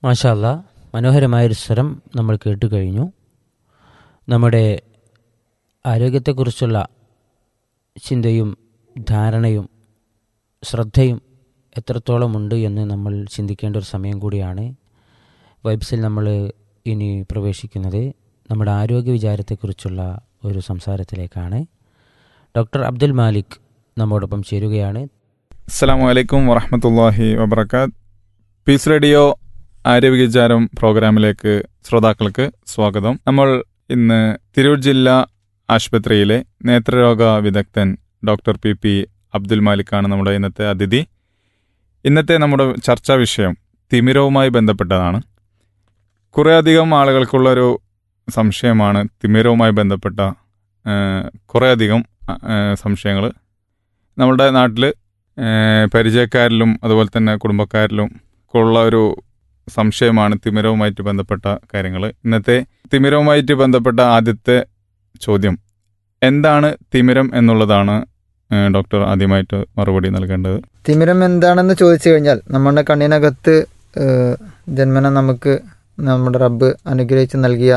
മാഷാല്ല മനോഹരമായൊരു സ്വരം നമ്മൾ കേട്ടു കഴിഞ്ഞു നമ്മുടെ ആരോഗ്യത്തെക്കുറിച്ചുള്ള ചിന്തയും ധാരണയും ശ്രദ്ധയും എത്രത്തോളം ഉണ്ട് എന്ന് നമ്മൾ ചിന്തിക്കേണ്ട ഒരു സമയം കൂടിയാണ് വൈബ്സിൽ നമ്മൾ ഇനി പ്രവേശിക്കുന്നത് നമ്മുടെ ആരോഗ്യ വിചാരത്തെക്കുറിച്ചുള്ള ഒരു സംസാരത്തിലേക്കാണ് ഡോക്ടർ അബ്ദുൽ മാലിക് നമ്മോടൊപ്പം ചേരുകയാണ് അസ്സാം വലൈക്കും വറഹമത്തല്ലാഹി വബർക്കാത്ത് പീസ് റേഡിയോ ആരോഗ്യവിചാരം പ്രോഗ്രാമിലേക്ക് ശ്രോതാക്കൾക്ക് സ്വാഗതം നമ്മൾ ഇന്ന് തിരൂർ ജില്ലാ ആശുപത്രിയിലെ നേത്രരോഗ വിദഗ്ധൻ ഡോക്ടർ പി പി അബ്ദുൽ മാലിക്കാണ് നമ്മുടെ ഇന്നത്തെ അതിഥി ഇന്നത്തെ നമ്മുടെ ചർച്ചാ വിഷയം തിമിരവുമായി ബന്ധപ്പെട്ടതാണ് കുറേയധികം ആളുകൾക്കുള്ളൊരു സംശയമാണ് തിമിരവുമായി ബന്ധപ്പെട്ട കുറേയധികം സംശയങ്ങൾ നമ്മുടെ നാട്ടിൽ പരിചയക്കാരിലും അതുപോലെ തന്നെ കുടുംബക്കാരിലും ഉള്ള ഒരു സംശയമാണ് തിമിരവുമായിട്ട് ബന്ധപ്പെട്ട കാര്യങ്ങൾ ഇന്നത്തെ തിമിരവുമായിട്ട് ബന്ധപ്പെട്ട ആദ്യത്തെ ചോദ്യം എന്താണ് തിമിരം എന്നുള്ളതാണ് ഡോക്ടർ ആദ്യമായിട്ട് മറുപടി നൽകേണ്ടത് തിമിരം എന്താണെന്ന് ചോദിച്ചു കഴിഞ്ഞാൽ നമ്മുടെ കണ്ണിനകത്ത് ജന്മന നമുക്ക് നമ്മുടെ റബ്ബ് അനുഗ്രഹിച്ച് നൽകിയ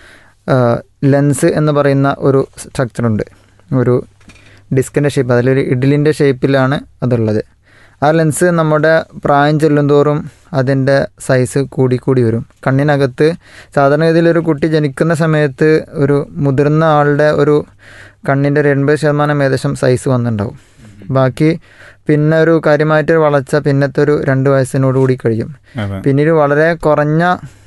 ലെൻസ് എന്ന് പറയുന്ന ഒരു സ്ട്രക്ചറുണ്ട് ഒരു ഡിസ്കിൻ്റെ ഷേപ്പ് അതിലൊരു ഇഡ്ലിൻ്റെ ഷേപ്പിലാണ് അതുള്ളത് ആ ലെൻസ് നമ്മുടെ പ്രായം ചെല്ലുന്തോറും അതിൻ്റെ സൈസ് കൂടിക്കൂടി വരും കണ്ണിനകത്ത് സാധാരണഗതിയിൽ ഒരു കുട്ടി ജനിക്കുന്ന സമയത്ത് ഒരു മുതിർന്ന ആളുടെ ഒരു കണ്ണിൻ്റെ ഒരു എൺപത് ശതമാനം ഏകദേശം സൈസ് വന്നിട്ടുണ്ടാവും ബാക്കി പിന്നെ ഒരു കാര്യമായിട്ട് വളർച്ച പിന്നത്തെ ഒരു രണ്ട് വയസ്സിനോട് കൂടി കഴിയും പിന്നീട് വളരെ കുറഞ്ഞ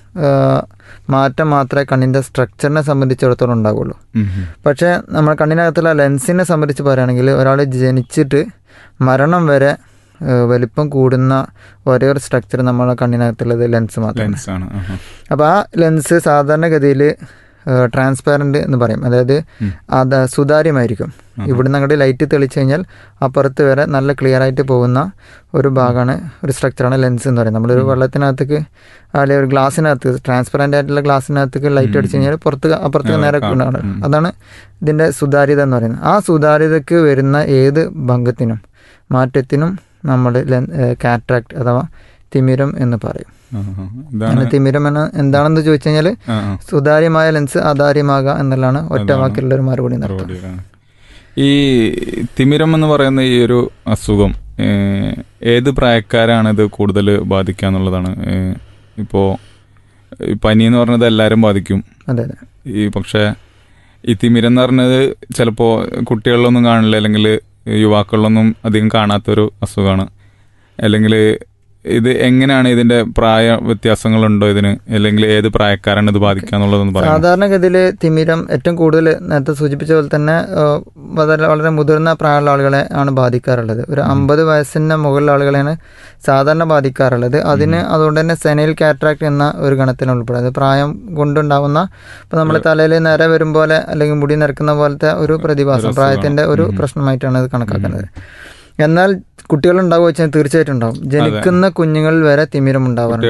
മാറ്റം മാത്രമേ കണ്ണിൻ്റെ സ്ട്രക്ചറിനെ സംബന്ധിച്ചിടത്തോളം ഉണ്ടാവുള്ളൂ പക്ഷേ നമ്മൾ കണ്ണിനകത്തുള്ള ലെൻസിനെ സംബന്ധിച്ച് പറയുകയാണെങ്കിൽ ഒരാൾ ജനിച്ചിട്ട് മരണം വരെ വലിപ്പം കൂടുന്ന ഒരേ ഒരു സ്ട്രക്ചർ നമ്മളെ കണ്ണിനകത്തുള്ളത് ലെൻസ് മാത്രമാണ് അപ്പോൾ ആ ലെൻസ് സാധാരണഗതിയിൽ ട്രാൻസ്പാരൻ്റ് എന്ന് പറയും അതായത് അത് സുതാര്യമായിരിക്കും ഇവിടുന്ന് അങ്ങോട്ട് ലൈറ്റ് തെളിച്ചു കഴിഞ്ഞാൽ അപ്പുറത്ത് വരെ നല്ല ക്ലിയർ ആയിട്ട് പോകുന്ന ഒരു ഭാഗമാണ് ഒരു സ്ട്രക്ചറാണ് ലെൻസ് എന്ന് പറയുന്നത് നമ്മളൊരു വെള്ളത്തിനകത്തേക്ക് അല്ലെങ്കിൽ ഒരു ഗ്ലാസ്സിനകത്ത് ട്രാൻസ്പെറൻ്റ് ആയിട്ടുള്ള ഗ്ലാസ്സിനകത്തേക്ക് ലൈറ്റ് അടിച്ചു കഴിഞ്ഞാൽ പുറത്ത് അപ്പുറത്തേക്ക് നേരെ അതാണ് ഇതിൻ്റെ സുതാര്യത എന്ന് പറയുന്നത് ആ സുതാര്യതയ്ക്ക് വരുന്ന ഏത് ഭംഗത്തിനും മാറ്റത്തിനും നമ്മൾ കാറ്ററാക്ട് അഥവാ തിമിരം എന്ന് പറയും തിമിരം എന്ന എന്താണെന്ന് ചോദിച്ചു കഴിഞ്ഞാൽ സുതാര്യമായ ലെൻസ് അതാര്യമാകുക എന്നുള്ളതാണ് ഒറ്റ വാക്കിലുള്ള ഒരു മറുപടി ഈ തിമിരം എന്ന് പറയുന്ന ഈ ഒരു അസുഖം ഏത് പ്രായക്കാരാണ് ഇത് കൂടുതൽ ബാധിക്കുക എന്നുള്ളതാണ് ഇപ്പോൾ പനി എന്ന് പറഞ്ഞത് എല്ലാവരും ബാധിക്കും അതെ അതെ ഈ പക്ഷേ ഈ തിമിരം എന്ന് പറഞ്ഞത് ചിലപ്പോൾ കുട്ടികളിലൊന്നും കാണില്ല അല്ലെങ്കിൽ യുവാക്കളിലൊന്നും അധികം കാണാത്തൊരു അസുഖമാണ് അല്ലെങ്കിൽ ഇത് എങ്ങനെയാണ് ഇതിന്റെ പ്രായ വ്യത്യാസങ്ങളുണ്ടോ ഇതിന് അല്ലെങ്കിൽ ഏത് പ്രായക്കാരാണ് ഇത് ബാധിക്കുക എന്നുള്ളതെന്ന് പറയാം സാധാരണഗതിയിൽ തിമിരം ഏറ്റവും കൂടുതൽ നേരത്തെ സൂചിപ്പിച്ച പോലെ തന്നെ വളരെ വളരെ മുതിർന്ന പ്രായമുള്ള ആളുകളെ ആണ് ബാധിക്കാറുള്ളത് ഒരു അമ്പത് വയസ്സിന് മുകളിലുള്ള ആളുകളെയാണ് സാധാരണ ബാധിക്കാറുള്ളത് അതിന് അതുകൊണ്ട് തന്നെ സെനൈൽ കാറ്ററാക്ട് എന്ന ഒരു ഗണത്തിന് ഉൾപ്പെടും അത് പ്രായം കൊണ്ടുണ്ടാവുന്ന ഇപ്പോൾ നമ്മുടെ തലയിൽ നിര വരും പോലെ അല്ലെങ്കിൽ മുടി നിരക്കുന്ന പോലത്തെ ഒരു പ്രതിഭാസം പ്രായത്തിന്റെ ഒരു പ്രശ്നമായിട്ടാണ് ഇത് കണക്കാക്കുന്നത് എന്നാൽ കുട്ടികൾ ഉണ്ടാവുക വെച്ചാൽ തീർച്ചയായിട്ടും ഉണ്ടാവും ജനിക്കുന്ന കുഞ്ഞുങ്ങളിൽ വരെ തിമിരം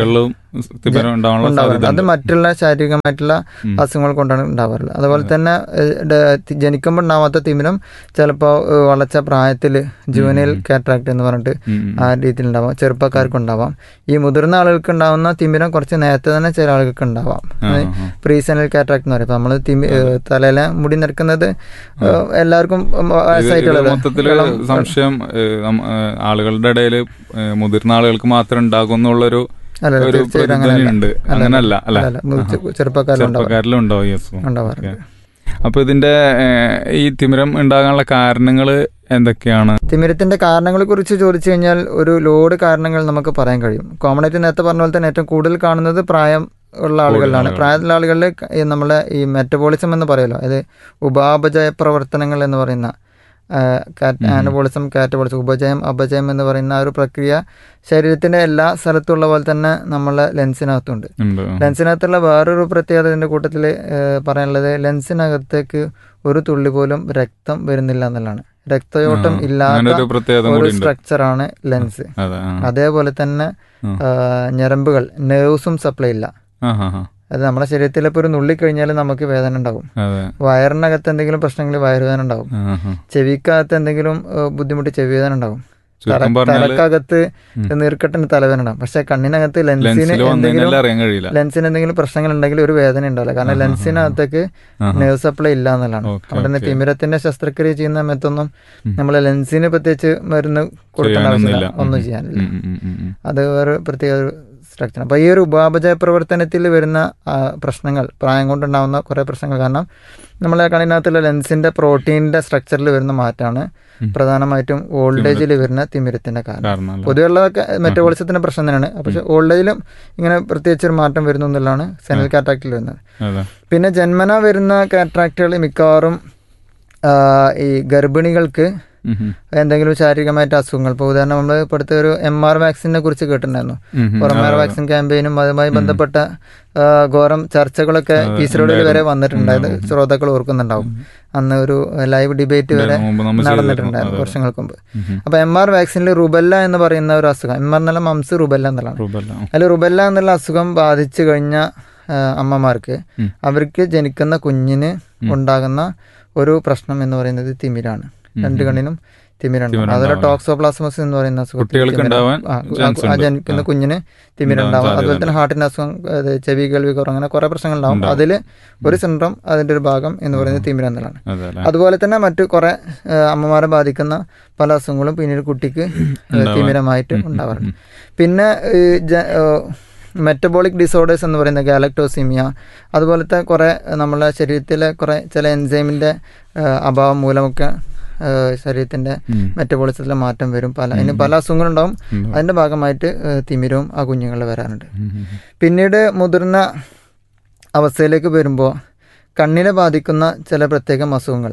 ഉണ്ടാവാറുണ്ട് അത് മറ്റുള്ള ശാരീരികമായിട്ടുള്ള അസുഖങ്ങൾ കൊണ്ടാണ് ഉണ്ടാവാറുള്ളത് അതുപോലെ തന്നെ ജനിക്കുമ്പോൾ ഉണ്ടാവാത്ത തിമിരം ചിലപ്പോൾ വളച്ച പ്രായത്തിൽ ജൂനിയൽ കാറ്ററാക്ട് എന്ന് പറഞ്ഞിട്ട് ആ രീതിയിൽ ഉണ്ടാവാം ചെറുപ്പക്കാർക്ക് ഉണ്ടാവാം ഈ മുതിർന്ന ആളുകൾക്ക് ഉണ്ടാവുന്ന തിമിരം കുറച്ച് നേരത്തെ തന്നെ ചില ആളുകൾക്ക് ഉണ്ടാവാം പ്രീസനൽ കാറ്ററാക്ട് എന്ന് പറയും നമ്മൾ തിമി തലയിലെ മുടി നിരക്കുന്നത് എല്ലാവർക്കും വയസ്സായിട്ടുള്ളത് സംശയം ആളുകളുടെ ഇടയിൽ മുതിർന്ന ആളുകൾക്ക് മാത്രം ഉണ്ടാകും എന്നുള്ളൊരു ഒരു ഉണ്ട് അങ്ങനല്ല അല്ല ചെറുപ്പക്കാരിലും ഉണ്ടാവും ഈ അസുഖം അപ്പൊ ഇതിന്റെ ഈ തിമിരം ഉണ്ടാകാനുള്ള കാരണങ്ങൾ എന്തൊക്കെയാണ് തിമിരത്തിന്റെ കാരണങ്ങളെ കുറിച്ച് ചോദിച്ചു കഴിഞ്ഞാൽ ഒരു ലോഡ് കാരണങ്ങൾ നമുക്ക് പറയാൻ കഴിയും കോമൺ ആയിട്ട് നേരത്തെ പറഞ്ഞ പോലെ തന്നെ ഏറ്റവും കൂടുതൽ കാണുന്നത് പ്രായം ഉള്ള ആളുകളിലാണ് പ്രായത്തിലുള്ള ആളുകളിൽ നമ്മളെ ഈ മെറ്റബോളിസം എന്ന് പറയുമല്ലോ അതായത് ഉപാപചയ പ്രവർത്തനങ്ങൾ എന്ന് പറയുന്ന ആനബോളിസം കാറ്റബോളിസം ഉപജയം അപജയം എന്ന് പറയുന്ന ആ ഒരു പ്രക്രിയ ശരീരത്തിന്റെ എല്ലാ സ്ഥലത്തുള്ള പോലെ തന്നെ നമ്മളെ ലെൻസിനകത്തുണ്ട് ലെൻസിനകത്തുള്ള വേറൊരു പ്രത്യേകത ഇതിന്റെ കൂട്ടത്തിൽ പറയാനുള്ളത് ലെൻസിനകത്തേക്ക് ഒരു തുള്ളി പോലും രക്തം വരുന്നില്ല എന്നുള്ളതാണ് രക്തയോട്ടം ഇല്ലാത്ത ഒരു സ്ട്രക്ചറാണ് ലെൻസ് അതേപോലെ തന്നെ ഞരമ്പുകൾ നെർവ്സും സപ്ലൈ ഇല്ല അത് നമ്മുടെ ശരീരത്തിൽ ഇപ്പോൾ ഒരു നുള്ളി കഴിഞ്ഞാൽ നമുക്ക് വേദന ഉണ്ടാവും വയറിനകത്ത് എന്തെങ്കിലും പ്രശ്നങ്ങൾ വയറുവേദന ഉണ്ടാവും ചെവിക്കകത്ത് എന്തെങ്കിലും ബുദ്ധിമുട്ട് ചെവി വേദന ഉണ്ടാവും ചുരുക്കം പറഞ്ഞാല് തലക്കകത്ത് ഉം. നീർക്കെട്ടിന് തലവേദന ഉണ്ടാവും പക്ഷെ കണ്ണിനകത്ത് ലെൻസിന് ലെൻസിൽ വന്നു എന്തെങ്കിലും കഴിഞ്ഞാൽ അറിയാൻ കഴിയില്ല ലെൻസിന് എന്തെങ്കിലും പ്രശ്നങ്ങൾ ഉണ്ടെങ്കിൽ ഒരു വേദന ഉണ്ടാവില്ല കാരണം ആഹാ, ലെൻസിനകത്തേക്ക് ആഹാ. നേഴ്സ് സപ്ലൈ ഇല്ല എന്നുള്ളതാണ് ഓക്കെ, അവിടെ തന്നെ ഓക്കെ. തിമിരത്തിന്റെ ശസ്ത്രക്രിയ ചെയ്യുന്ന സമയത്തൊന്നും ഉം. നമ്മൾ ലെൻസിന് പ്രത്യേകിച്ച് മരുന്ന് കൊടുക്കേണ്ട ആവശ്യമില്ല ചെയ്യാനൊന്നുമില്ല. ഒന്നും ഉം. ചെയ്യാനില്ല ഉം, ഉം, ഉം, ഉം. അത് വേറെ പ്രത്യേക ഒരു സ്ട്രക്ചർ അപ്പോൾ ഈ ഒരു ഉപാപചയ പ്രവർത്തനത്തിൽ വരുന്ന ആ, പ്രശ്നങ്ങൾ പ്രായം കൊണ്ടുണ്ടാകുന്ന കുറേ പ്രശ്നങ്ങൾ കാരണം നമ്മളെ കണ്ണിനകത്തുള്ള ലെൻസിന്റെ പ്രോട്ടീനിന്റെ സ്ട്രക്ചറിൽ വരുന്ന മാറ്റമാണ് ഉം. പ്രധാനമായിട്ടും ഓൾഡ് ഏജിൽ വരുന്ന തിമിരത്തിന്റെ കാരണം കാരണം അല്ലേ? പൊതുവെയുള്ളതൊക്കെ മെറ്റബോളിസത്തിന്റെ പ്രശ്നം തന്നെയാണ് പക്ഷെ ഓൾഡ് ഏജിലും ഇങ്ങനെ പ്രത്യേകിച്ച് ഒരു മാറ്റം വരുന്നു എന്നുള്ളതാണ് സെനൽ കാറ്റാക്റ്റിൽ വരുന്നത് അതെ പിന്നെ ജന്മന വരുന്ന കാറ്റാക്റ്റുകൾ മിക്കവാറും ആ, ഈ ഗർഭിണികൾക്ക് ഉം, ഉം. എന്തെങ്കിലും ശാരീരികമായിട്ട് അസുഖങ്ങൾ ഇപ്പോൾ ഉദാഹരണം നമ്മൾ ഇപ്പോൾ അടുത്ത ഒരു എം ആർ വാക്സിനെ കുറിച്ച് കേട്ടിട്ടുണ്ടായിരുന്നു ഉം, ഉം. പുറമേർ അതെ, വാക്സിൻ ക്യാമ്പയിനും അതുമായി ബന്ധപ്പെട്ട ആ, ഘോരം ചർച്ചകളൊക്കെ അതെ, പീസറോഡിൽ വരെ ഉണ്ടായിരുന്നു. വന്നിട്ടുണ്ടായത് ഉണ്ടാവും. ശ്രോതാക്കൾ ഓർക്കുന്നുണ്ടാവും അന്ന് ഒരു ലൈവ് ഡിബേറ്റ് വരെ ഉണ്ടായിരുന്നു. മുമ്പ് നമ്മൾ ചെയ്തിരുന്നു. നടന്നിട്ടുണ്ടായിരുന്നു അതെ, വർഷങ്ങൾക്ക് മുമ്പ് ഉം, ഉം. അപ്പോൾ എം ആർ വാക്സിനിൽ റുബല്ല എന്ന് പറയുന്ന ഒരു അസുഖം എം ആർ എന്നുള്ള മംസ് റുബല്ല എന്നുള്ളതാണ് റുബല്ല. അതിൽ റുബല്ല എന്നുള്ള അസുഖം ബാധിച്ചു കഴിഞ്ഞ ആ, അമ്മമാർക്ക് ഉം. അവർക്ക് ജനിക്കുന്ന കുഞ്ഞിന് ഉണ്ടാകുന്ന ഒരു പ്രശ്നം എന്ന് പറയുന്നത് തിമിരാണ് രണ്ട് കണ്ണിനും തിമിരുണ്ട് തിമിരം അതുപോലെ ഉണ്ടാവാൻ. ടോക്സോപ്ലാസ്മസ് എന്ന് പറയുന്ന അസുഖത്തിൽ കുട്ടികൾക്ക് തിമിരം- ഉണ്ടാവാൻ ആ, chance ആ ഉണ്ട്. ജനിക്കുന്ന ആ. കുഞ്ഞിന് തിമിരുണ്ടാവും ഉണ്ടാവാൻ അതുപോലെ തന്നെ സാധ്യതയുണ്ട്. ഹാർട്ടിന്റെ അസുഖം അത് ചെവി കേൾവി കുറവ് അങ്ങനെ കുറെ പ്രശ്നങ്ങൾ ഉണ്ടാവും ഉണ്ടാവും. അതിൽ ഒരു സിൻഡ്രോം അതിന്റെ ഒരു ഭാഗം എന്ന് പറയുന്നത് തിമിരം എന്നുള്ളതാണ് അതെ അല്ലേ? അതുപോലെ തന്നെ മറ്റു കുറെ അമ്മമാരെ ബാധിക്കുന്ന പല അസുഖങ്ങളും പിന്നീട് കുട്ടിക്ക് ഉണ്ടാവാൻ. തിമിരമായിട്ട് ഉം, ഉം, ഉണ്ടാവാറുണ്ട് ഉം. പിന്നെ മെറ്റബോളിക് ഡിസോർഡേഴ്സ് എന്ന് പറയുന്ന ഗാലക്ടോസിമിയ അതുപോലത്തെ കുറേ നമ്മളെ ശരീരത്തിലെ കുറേ ചില എൻസൈമിൻ്റെ അഭാവം മൂലമൊക്കെ ആ, ശരീരത്തിൻ്റെ ഉം. മെറ്റബോളിസത്തിലെ മാറ്റം വരും പല അതിന് പല അസുഖങ്ങളുണ്ടാവും ഉണ്ടാവും. അതിൻ്റെ ഭാഗമായിട്ട് ആ, തിമിരവും ആ കുഞ്ഞുങ്ങളിൽ വരാറുണ്ട് ഉം, ഉം, ഉം. പിന്നീട് മുതിർന്ന അവസ്ഥയിലേക്ക് വരുമ്പോൾ കണ്ണിനെ ബാധിക്കുന്ന ചില പ്രത്യേകം അസുഖങ്ങൾ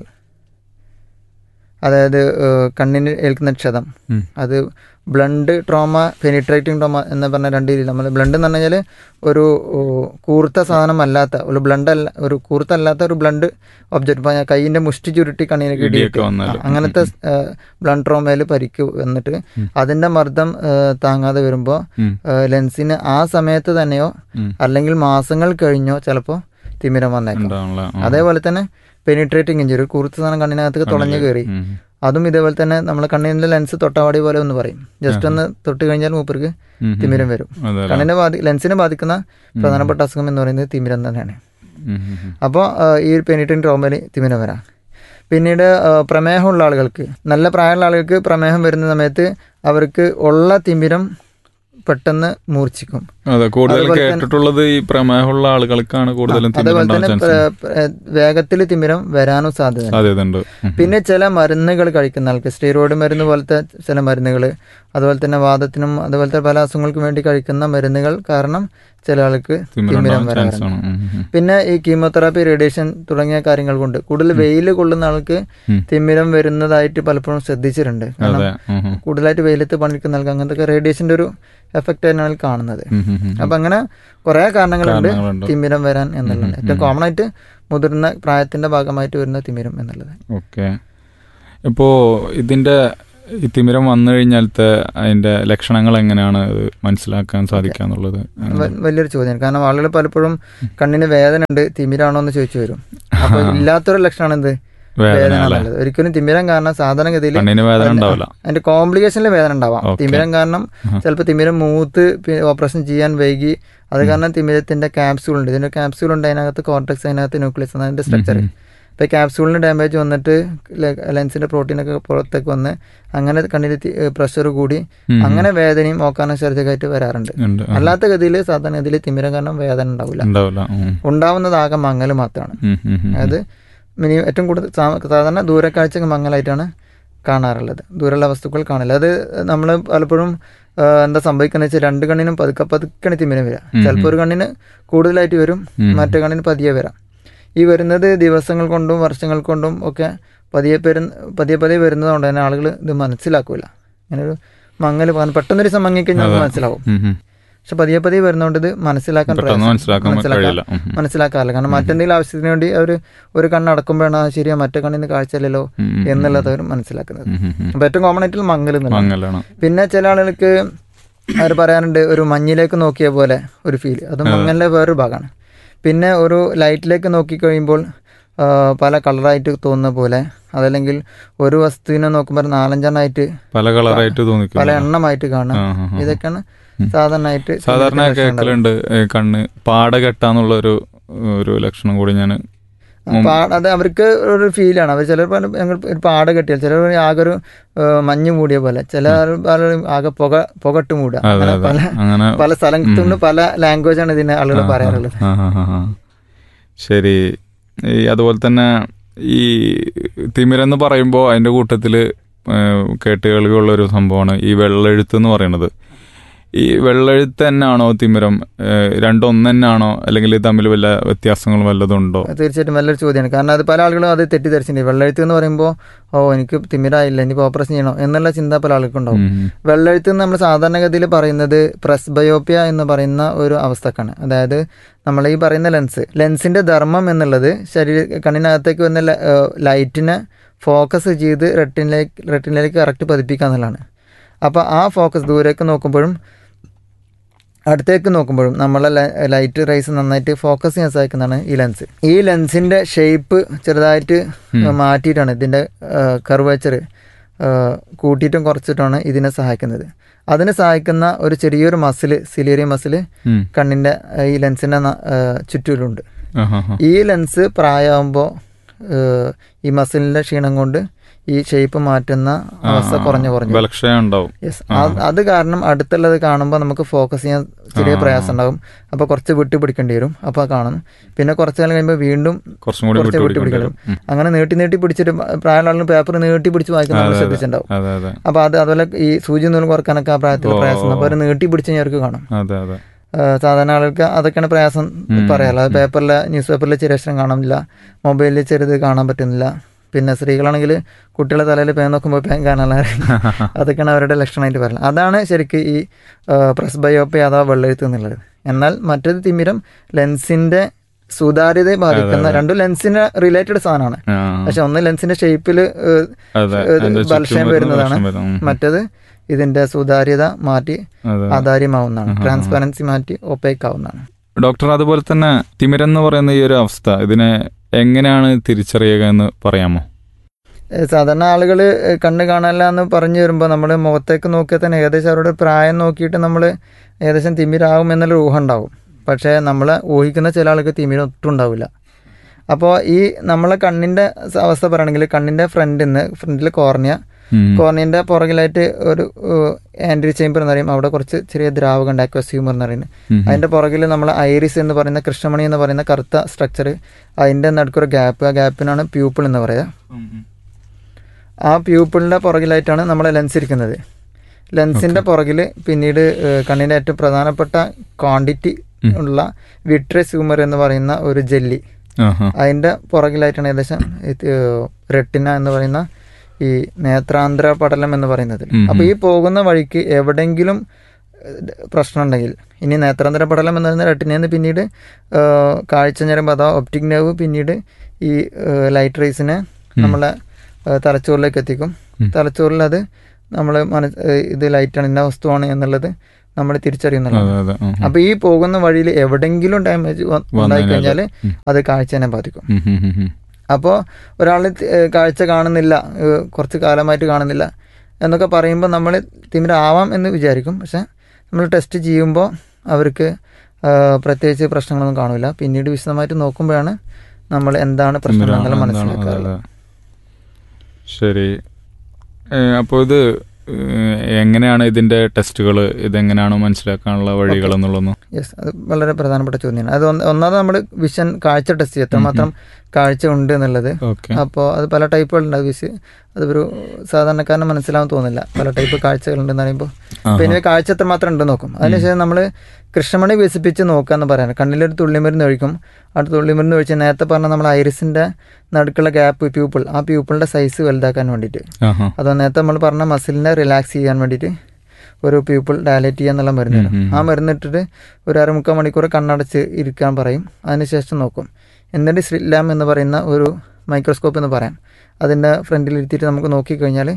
അതായത് ഏഹ്, കണ്ണിന് ഏൽക്കുന്ന ക്ഷതം ഉം. അത് ബ്ലണ്ട് ട്രോമ പെനിട്രേറ്റിംഗ് ട്രോമ എന്ന് പറഞ്ഞ രണ്ട് രീതിയിൽ നമ്മൾ ബ്ലണ്ട് എന്ന് പറഞ്ഞു കഴിഞ്ഞാൽ ഒരു ഓ, കൂർത്ത സാധനം അല്ലാത്ത ഒരു ബ്ലണ്ട് അല്ല ഒരു കൂർത്തല്ലാത്ത ഒരു ബ്ലണ്ട് ഒബ്ജക്റ്റ് ഇപ്പോൾ കൈയിൻ്റെ മുഷ്ടി ചുരുട്ടി കണ്ണിലേക്ക് ഇടിയൊക്കെ ഇടിയിട്ട് വന്നാല്. ആ, അങ്ങനത്തെ ബ്ലണ്ട് ട്രോമയിൽ പരിക്ക് വന്നിട്ട് അതിൻ്റെ മർദ്ദം ഏഹ്, താങ്ങാതെ വരുമ്പോൾ ഉം. ലെൻസിന് ആ സമയത്ത് തന്നെയോ ഉം. അല്ലെങ്കിൽ മാസങ്ങൾ കഴിഞ്ഞോ ചിലപ്പോൾ തിമിരം വന്നേക്കാം ഉണ്ടാവണല്ലേ? ആ. അതേപോലെ തന്നെ പെനിട്രേറ്റിംഗ് ഇഞ്ചുറി ഒരു കുറുത്ത സാധനം കണ്ണിനകത്ത് തുളഞ്ഞു കയറി ഉം. അതും ഇതേപോലെ തന്നെ നമ്മൾ കണ്ണിൻ്റെ ലെൻസ് തൊട്ടാവാടി പോലെ ഒന്ന് പറയും ജസ്റ്റ് ഒന്ന് തൊട്ട് കഴിഞ്ഞാൽ മൂപ്പർക്ക് ഉം, ഉം. തിമിരം വരും അതെ അല്ലേ? കണ്ണിനെ ബാധി ലെൻസിനെ ബാധിക്കുന്ന പ്രധാനപ്പെട്ട അസുഖം എന്ന് പറയുന്നത് തിമിരം തന്നെയാണ് ഉം, ഉം, ഉം. അപ്പോൾ ഈ ഒരു പെനിട്രിൻ ട്രോമയിൽ തിമിരം വരാം പിന്നീട് ആ, പ്രമേഹമുള്ള ആളുകൾക്ക് നല്ല പ്രായമുള്ള ആളുകൾക്ക് പ്രമേഹം വരുന്ന സമയത്ത് അവർക്ക് ഉള്ള തിമിരം പെട്ടെന്ന് മൂർച്ഛിക്കും അതെ കൂടുതൽ അതുപോലെ തന്നെ- കേട്ടിട്ടുള്ളത് ഈ പ്രമേഹമുള്ള ആളുകൾക്കാണ് കൂടുതലും തിമിരം അതേപോലെ ഉണ്ടാവാൻ തന്നെ ചാൻസ് വേഗത്തിൽ തിമിരം വരാനും സാധ്യത സാധ്യതയുണ്ട് ഉം. പിന്നെ ചില മരുന്നുകൾ കഴിക്കുന്ന ആൾക്ക് സ്റ്റീറോയിഡ് മരുന്ന് പോലത്തെ ചില മരുന്നുകൾ അതുപോലെ തന്നെ വാദത്തിനും അതുപോലത്തെ പല അസുഖങ്ങൾക്കും വേണ്ടി കഴിക്കുന്ന മരുന്നുകൾ കാരണം ചില ആൾക്ക് തിമിരം തിമിരം ഉണ്ടാവാൻ ചാൻസ് വരാറുണ്ട് ആണ് ഉം, ഉം, ഉം. പിന്നെ ഈ കീമോതെറാപ്പി റേഡിയേഷൻ തുടങ്ങിയ കാര്യങ്ങൾ കൊണ്ട് കൂടുതൽ വെയിൽ കൊള്ളുന്ന ആൾക്ക് ഉം. തിമിരം വരുന്നതായിട്ട് പലപ്പോഴും ശ്രദ്ധിച്ചിട്ടുണ്ട് കാരണം അതെ ഉം, ഉം. കൂടുതലായിട്ട് വെയിലത്ത് പണിക്കുന്ന ആൾക്ക് അങ്ങനത്തെ റേഡിയേഷൻ്റെ ഒരു എഫക്റ്റ് തന്നെയാണ് അതിൽ കാണുന്നത് ഉം, ഉം, ഉം. അപ്പം അങ്ങനെ കുറേ കാരണങ്ങളുണ്ട് കാരണങ്ങളുണ്ട്. തിമിരം വരാൻ എന്നുള്ളത് ഉം, ഏറ്റവും കോമൺ ആയിട്ട് മുതിർന്ന പ്രായത്തിന്റെ ഭാഗമായിട്ട് വരുന്ന തിമിരം എന്നുള്ളത് ഓക്കെ ഇപ്പോ ഇതിന്റെ ഈ തിമിരം വന്നു കഴിഞ്ഞാലത്തെ അതിന്റെ ലക്ഷണങ്ങൾ എങ്ങനെയാണ് അത് മനസ്സിലാക്കാൻ സാധിക്കാന്നുള്ളത് വ- വലിയൊരു ചോദ്യമാണ് കാരണം ആളുകൾ പലപ്പോഴും കണ്ണിന് വേദന ഉണ്ട് തിമിരാണോ എന്ന് ചോദിച്ചു വരും അപ്പൊ ഇല്ലാത്തൊരു ലക്ഷണമാണ് എന്ത് വേദന വേദന അല്ലേ എന്നുള്ളത് ഒരിക്കലും തിമിരം കാരണം സാധാരണഗതിയിൽ കണ്ണിന് വേദന ഉണ്ടാവില്ല അതിന്റെ കോംപ്ലിക്കേഷനിൽ വേദന ഉണ്ടാവാം Okay. തിമിരം കാരണം ചിലപ്പോൾ തിമിരം മൂത്ത് ഓപ്പറേഷൻ ചെയ്യാൻ വൈകി അത് കാരണം തിമിരത്തിന്റെ ക്യാപ്സ്യൂൾ ഉണ്ട് ഇതിന്റെ ക്യാപ്സ്യൂൾ ഉണ്ട് അതിനകത്ത് കോർട്ടക്സ് അതിനകത്ത് ന്യൂക്ലിയസ് അതിന്റെ സ്ട്രക്ചർ ഇപ്പോൾ ക്യാപ്സ്യൂളിന് ഡാമേജ് വന്നിട്ട് ലെൻസിന്റെ പ്രോട്ടീനൊക്കെ പുറത്തേക്ക് വന്ന് അങ്ങനെ കണ്ണിൽ പ്രഷർ കൂടി ഉം. അങ്ങനെ വേദനയും ഓക്കാനും ശരീരമായിട്ട് വരാറുണ്ട് ഉണ്ട് ആ. അല്ലാത്ത ഗതിയിൽ സാധാരണ ഗതിയിൽ തിമിരം കാരണം വേദന ഉണ്ടാവില്ല ഉണ്ടാവില്ല ഉം. ഉണ്ടാവുന്നതാകെ മങ്ങൽ മാത്രമാണ് ഉം, ഉം, ഉം. അതായത് മിനി ഏറ്റവും കൂടുതൽ സാ- സാധാരണ ദൂരക്കാഴ്ച മങ്ങലായിട്ടാണ് കാണാറുള്ളത് ദൂരമുള്ള വസ്തുക്കൾ കാണില്ല അത് നമ്മൾ പലപ്പോഴും ആ, എന്താ സംഭവിക്കുന്നത് വെച്ചാൽ രണ്ട് കണ്ണിനും പതുക്കെ പതുക്കണി തിമിരം വരാം ചിലപ്പോൾ ഒരു കണ്ണിന് കൂടുതലായിട്ട് വരും ഉം. മറ്റേ കണ്ണിന് പതിയെ വരാം ഈ വരുന്നത് ദിവസങ്ങൾ കൊണ്ടും വർഷങ്ങൾ കൊണ്ടും ഒക്കെ പതിയെ പെരു പതിയെ പതിയെ വരുന്നതുകൊണ്ട് തന്നെ ആളുകൾ ഇത് മനസ്സിലാക്കൂല അങ്ങനെ ഒരു മങ്ങൽ പെട്ടെന്നൊരു ദിവസം മങ്ങിക്കഴിഞ്ഞാൽ നമുക്ക് മനസ്സിലാവും ഉം, ഉം. പക്ഷെ പതിയെ പതിയെ വരുന്നതുകൊണ്ട് ഇത് മനസ്സിലാക്കാൻ പെട്ടെന്ന് പ്രയാസം. മനസ്സിലാക്കാൻ കഴിയില്ല ഉം, ഉം. മനസ്സിലാക്കാറില്ല കാരണം മറ്റെന്തെങ്കിലും ആവശ്യത്തിന് വേണ്ടി അവർ ഒരു കണ്ണ് അടക്കുമ്പോഴാണ് ആ ശരിയാ മറ്റേ കണ്ണിന് കാഴ്ചയില്ലല്ലോ ഉം, ഉം, എന്നുള്ളത് അവർ മനസ്സിലാക്കുന്നത് ഉം, ഉം, ഉം. അപ്പോൾ ഏറ്റവും കോമൺ ആയിട്ടുള്ള മങ്ങൽ എന്നുള്ളത് മങ്ങലാണ് പിന്നെ ചില ആളുകൾക്ക് അവർ പറയാറുണ്ട് ഒരു മഞ്ഞിലേക്ക് നോക്കിയ പോലെ ഒരു ഫീൽ അത് മങ്ങലിൻ്റെ വേറൊരു ഭാഗമാണ് പിന്നെ ഒരു ലൈറ്റിലേക്ക് നോക്കി കഴിയുമ്പോൾ ആ, പല കളറായിട്ട് തോന്നുന്ന പോലെ അതല്ലെങ്കിൽ ഒരു വസ്തുവിനെ നോക്കുമ്പോൾ നാലഞ്ചെണ്ണമായിട്ട് പല കളറായിട്ട് പല തോന്നിക്കുന്നു എണ്ണമായിട്ട് കാണാം ആ, ആ, ആ. ഇതൊക്കെയാണ് ഉം. സാധാരണയായിട്ട് സാധാരണ ഇതിന്റെ ലക്ഷണം ഉണ്ടാവുക. കേക്കലുണ്ട് ഏ, കണ്ണ് പാട കെട്ടാന്നുള്ള ഒരു ഒരു ലക്ഷണം കൂടി ഞാൻ അപ്പൊ ആ- അത് അവർക്ക് ഒരു ഫീലാണ് അവർ ചിലർ പറയും, ഞങ്ങൾ ഒരു പാട കെട്ടിയാൽ ചിലർ പറയും ആകെ ഒരു ഏഹ്, മഞ്ഞ് മൂടിയ പോലെ ചില പലരും ആകെ പുക പുകട്ട് മൂടുക അതെ അങ്ങനെ അതെ പല അങ്ങനെ പല സ്ഥലത്തുനിന്ന് പല ലാംഗ്വേജ് ആണ് ഇതിനെ ആളുകൾ പറയാറുള്ളത് ആ, ആ, ആ, ആ. ശരി ഈ അതുപോലെ തന്നെ ഈ തിമിരെന്ന് പറയുമ്പോൾ അതിന്റെ കൂട്ടത്തിൽ കേട്ടുകേൾവിയുള്ള ഒരു സംഭവമാണ് ഈ വെള്ളെഴുത്ത് എന്ന് പറയുന്നത് ഈ വെള്ളെഴുത്ത് തന്നെയാണോ തിമിരം ഏഹ് രണ്ടൊന്നു തന്നെയാണോ അല്ലെങ്കിൽ തമ്മിൽ വല്ല വ്യത്യാസങ്ങൾ വല്ലതും ഉണ്ടോ തീർച്ചയായിട്ടും നല്ലൊരു ചോദ്യമാണ് കാരണം അത് പല ആളുകളും അത് തെറ്റിദ്ധരിച്ചിട്ടുണ്ട് വെള്ളെഴുത്ത് എന്ന് പറയുമ്പോൾ ഓ എനിക്ക് തിമിരായില്ല ഇനിയിപ്പോൾ ഓപ്പറേഷൻ ചെയ്യണോ എന്നുള്ള ചിന്ത പല ആൾക്കുണ്ടാവും ഉം. വെള്ളെഴുത്ത് എന്ന് നമ്മൾ സാധാരണഗതിയിൽ പറയുന്നത് പ്രസ്ബയോപ്യ എന്ന് പറയുന്ന ഒരു അവസ്ഥക്കാണ് അതായത് നമ്മൾ ഈ പറയുന്ന ലെൻസ് ലെൻസിന്റെ ധർമ്മം എന്നുള്ളത് ശരീര കണ്ണിനകത്തേക്ക് വന്ന ല- ഏഹ് ലൈറ്റിനെ ഫോക്കസ് ചെയ്ത് റെട്ടിനിലേക്ക് റെട്ടിനിലേക്ക് കറക്റ്റ് പതിപ്പിക്കുക എന്നുള്ളതാണ് അപ്പോൾ ആ ഫോക്കസ് ദൂരേക്ക് നോക്കുമ്പോഴും അടുത്തേക്ക് നോക്കുമ്പോഴും നമ്മളെ ല- ലൈറ്റ് റൈസ് നന്നായിട്ട് ഫോക്കസ് ചെയ്യാൻ സഹായിക്കുന്നതാണ് ഈ ലെൻസ് ഈ ലെൻസിന്റെ ഷേപ്പ് ചെറുതായിട്ട് മാറ്റിയിട്ടാണ് ഇതിന്റെ കർവേച്ചർ കൂട്ടിയിട്ടും കുറച്ചിട്ടാണ് ഇതിനെ സഹായിക്കുന്നത് അതിന് സഹായിക്കുന്ന ഒരു ചെറിയൊരു മസിൽ സിലേറിയ മസിൽ ഉം. കണ്ണിന്റെ ഏഹ്, ഈ ലെൻസിന്റെ ന- ഏഹ്, ചുറ്റിലുണ്ട് ആഹാ, ആഹാ. ഈ ലെൻസ് പ്രായമാകുമ്പോൾ ഈ മസിലിന്റെ ക്ഷീണം കൊണ്ട് ഈ ഷേപ്പ് മാറ്റുന്ന അവസ്ഥ കുറഞ്ഞു കുറഞ്ഞു ബലക്ഷയം ഉണ്ടാവും യെസ് അത് കാരണം അടുത്തുള്ളത് കാണുമ്പോൾ നമുക്ക് ഫോക്കസ് ചെയ്യാൻ ചെറിയ പ്രയാസം ഉണ്ടാവും അപ്പോൾ കുറച്ച് വിട്ട് പിടിക്കേണ്ടി വരും അപ്പോൾ കാണും പിന്നെ കുറച്ച് കാലം കഴിയുമ്പോൾ വീണ്ടും കുറച്ചും കൂടി കുറച്ച് വിട്ട് വിട്ടുപിടിക്കേണ്ടി പിടിക്കണം വരും ഉം. അങ്ങനെ നീട്ടി നീട്ടി പിടിച്ചിട്ട് പ്രായമുള്ള ആളുകൾ പേപ്പർ നീട്ടി പിടിച്ച് വായിക്കാൻ നമ്മൾ ശ്രദ്ധിച്ചിട്ടുണ്ടാവും അതെ അതെ അപ്പോൾ അത് അതുപോലെ ഈ സൂചി നൂല് കുറക്കാനൊക്കെ ആ പ്രായത്തിൽ പ്രയാസം അപ്പോൾ അവർ നീട്ടി പിടിച്ച് ഞങ്ങൾക്ക് കാണും അതെ അതെ ആ, സാധാരണ ആളുകൾക്ക് അതൊക്കെയാണ് പ്രയാസം പറയാലോ അത് പേപ്പറിൽ ന്യൂസ് പേപ്പറിൽ ചെറിയ അക്ഷരം കാണുന്നില്ല മൊബൈലിൽ ചെറുത് കാണാൻ പറ്റുന്നില്ല പിന്നെ സ്ത്രീകളാണെങ്കിൽ കുട്ടികളെ തലയിൽ പേൻ നോക്കുമ്പോൾ പേൻ കാണാനുള്ള അതൊക്കെയാണ് അവരുടെ ലക്ഷണമായിട്ട് പറയുന്നത് അതാണ് ശരിക്കും ഈ പ്രസ്ബയോപ്പി അഥവാ വെള്ളെഴുത്ത് എന്നുള്ളത് എന്നാൽ മറ്റൊരു തിമിരം ലെൻസിന്റെ സുതാര്യതയെ ബാധിക്കുന്ന രണ്ടും ലെൻസിന് റിലേറ്റഡ് സാധനമാണ് ആ, പക്ഷെ ഒന്ന് ലെൻസിന്റെ ഷേപ്പിൽ അതെ ഇത് അതിന്റെ ചുറ്റും ബലക്ഷയം വരുന്ന വരുന്നതാണ് ബലക്ഷയം വരും. ഉം. മറ്റത് ഇതിന്റെ സുതാര്യത മാറ്റി അതെ ആധാര്യമാവുന്നതാണ് ട്രാൻസ്പെറൻസി മാറ്റി ഒപ്പേക്ക് ആവുന്നതാണ് ഡോക്ടർ അതുപോലെ തന്നെ തിമിരം എന്ന് പറയുന്ന ഈ ഒരു അവസ്ഥ ഇതിനെ എങ്ങനെയാണ് തിരിച്ചറിയുക എന്ന് പറയാമോ ഏഹ് സാധാരണ ആളുകൾ കണ്ണ് കാണാനില്ല എന്ന് പറഞ്ഞു വരുമ്പോൾ നമ്മൾ മുഖത്തേക്ക് നോക്കിയാൽ തന്നെ ഏകദേശം അവരുടെ പ്രായം നോക്കിയിട്ട് നമ്മൾ ഏകദേശം തിമിരാകും എന്നുള്ള ഊഹം ഉണ്ടാവും പക്ഷേ നമ്മൾ ഊഹിക്കുന്ന ചില ആൾക്ക് തിമിരം ഒട്ടും ഉണ്ടാവില്ല അപ്പോൾ ഈ നമ്മളെ കണ്ണിൻ്റെ അവസ്ഥ പറയുകയാണെങ്കിൽ കണ്ണിൻ്റെ ഫ്രണ്ടിൽ നിന്ന് ഫ്രണ്ടിൽ കോർണിയ ഉം. കോർണിയൻ്റെ പുറകിലായിട്ട് ഒരു ആൻഡ്രി ചേമ്പർ എന്ന് പറയും അവിടെ കുറച്ച് ചെറിയ ദ്രാവകം ഉണ്ട് അക്വസ്യൂമർ എന്ന് പറയുന്നത് ഉം. അതിൻ്റെ പുറകിൽ നമ്മൾ ഐറിസ് എന്ന് പറയുന്ന കൃഷ്ണമണി എന്ന് പറയുന്ന കറുത്ത സ്ട്രക്ചർ അതിൻ്റെ നടുക്കൊരു ഗ്യാപ്പ് ആ ഗ്യാപ്പിനാണ് പ്യൂപ്പിൾ എന്ന് പറയുക ആ പ്യൂപ്പിളിൻ്റെ പുറകിലായിട്ടാണ് നമ്മളെ ലെൻസ് ഇരിക്കുന്നത് ലെൻസിൻ്റെ പുറകിൽ പിന്നീട് ഏഹ്, കണ്ണിൻ്റെ ഏറ്റവും പ്രധാനപ്പെട്ട ക്വാണ്ടിറ്റി ഉള്ള വിട്രസ്യൂമർ എന്ന് പറയുന്ന ഒരു ജെല്ലി ആഹാ. അതിൻ്റെ പുറകിലായിട്ടാണ് ഏകദേശം റെട്ടിന എന്ന് പറയുന്ന ഈ നേത്രാന്തര പടലം എന്ന് പറയുന്നത് ഉം. അപ്പോൾ ഈ പോകുന്ന വഴിക്ക് എവിടെയെങ്കിലും ഏഹ്, പ്രശ്നം ഉണ്ടെങ്കിൽ ഇനി നേത്രാന്തര പടലം എന്ന് പറയുന്ന റെട്ടിനെന്ന് പിന്നീട് ഏഹ്, കാഴ്ച ഞരമ്പ് അഥവാ ഒപ്റ്റിക് നെർവ് പിന്നീട് ഈ ഏഹ്, ലൈറ്റ് റേസിനെ നമ്മളെ ഏഹ്, തലച്ചോറിലേക്ക് എത്തിക്കും ഉം. തലച്ചോറിൽ അത് നമ്മൾ മനസ് ഏഹ്, ഇത് ലൈറ്റാണ് ഇന്ന വസ്തുവാണ് എന്നുള്ളത് നമ്മൾ തിരിച്ചറിയുന്നതാണ് അതെ അതെ ഉം. അപ്പൊ ഈ പോകുന്ന വഴിയിൽ എവിടെങ്കിലും ഡാമേജ് ഉണ്ടായി കഴിഞ്ഞാൽ ഉം. അത് കാഴ്ചനെ ബാധിക്കും ഉം, ഉം, ഉം, ഉം. അപ്പോൾ ഒരാൾ കാഴ്ച കാണുന്നില്ല ഏഹ് കുറച്ച് കാലമായിട്ട് കാണുന്നില്ല എന്നൊക്കെ പറയുമ്പോൾ നമ്മൾ തിമിരാവാം എന്ന് വിചാരിക്കും പക്ഷെ നമ്മൾ ടെസ്റ്റ് ചെയ്യുമ്പോൾ അവർക്ക് ഏഹ് പ്രത്യേകിച്ച് പ്രശ്നങ്ങളൊന്നും കാണില്ല പിന്നീട് വിശദമായിട്ട് നോക്കുമ്പോഴാണ് നമ്മൾ എന്താണ് പ്രശ്നം തിമിരം എന്നുള്ളത് എന്താണ്? അതെ, മനസ്സിലാക്കാറുള്ളത് അതെ. ശരി അപ്പോൾ ഇത് ഏഹ്, എങ്ങനെയാണ് ഇതിന്റെ ടെസ്റ്റുകൾ ഇതെങ്ങനെയാണ് മനസ്സിലാക്കാനുള്ള വഴികൾ എന്നുള്ളതൊന്നും യെസ് അത് വളരെ പ്രധാനപ്പെട്ട ചോദ്യമാണ് അത് ഒന്ന് ഒന്നാമത് നമ്മൾ വിഷൻ കാഴ്ച ടെസ്റ്റ് ചെയ്യും എത്രമാത്രം കാഴ്ച ഉണ്ട് എന്നുള്ളത് ഓക്കെ അപ്പോൾ അത് പല ടൈപ്പുകളുണ്ട് അത് വിശ് അതൊരു സാധാരണക്കാരന് മനസ്സിലാവാൻ തോന്നില്ല പല ടൈപ്പ് കാഴ്ചകളുണ്ടെന്ന് പറയുമ്പോൾ പിന്നെ കാഴ്ച എത്രമാത്രം ഉണ്ടെന്ന് നോക്കും അതിനുശേഷം നമ്മൾ കൃഷ്ണമണി വികസിപ്പിച്ച് നോക്കുക എന്ന് പറയാറ് കണ്ണിലൊരു തുള്ളിമരുന്ന് ഒഴിക്കും ആ തുള്ളിമരുന്ന് ഒഴിച്ച് നേരത്തെ പറഞ്ഞ നമ്മൾ ഐറിസിൻ്റെ നടുക്കുള്ള ഗ്യാപ്പ് പ്യൂപ്പിൾ ആ പ്യൂപ്പിളിൻ്റെ സൈസ് വലുതാക്കാൻ വേണ്ടിയിട്ട് ആഹാ അത് നേരത്തെ നമ്മൾ പറഞ്ഞ മസിലിനെ റിലാക്സ് ചെയ്യാൻ വേണ്ടിയിട്ട് ഒരു പ്യൂപ്പിൾ ഡയലേറ്റ് ചെയ്യുക എന്നുള്ള മരുന്ന് തരും. ഉം, ഉം, ആ മരുന്ന് ഇട്ടിട്ട് ഒരു അരമുക്കാൽ മണിക്കൂർ കണ്ണടച്ച് ഇരിക്കാൻ പറയും അതിനുശേഷം നോക്കും എന്നിട്ട് സ്ലിറ്റ് ലാം എന്ന് പറയുന്ന ഒരു മൈക്രോസ്കോപ്പ് എന്ന് പറയാം അതിൻ്റെ ഫ്രണ്ടിൽ ഇരുത്തിയിട്ട് നമുക്ക് നോക്കിക്കഴിഞ്ഞാൽ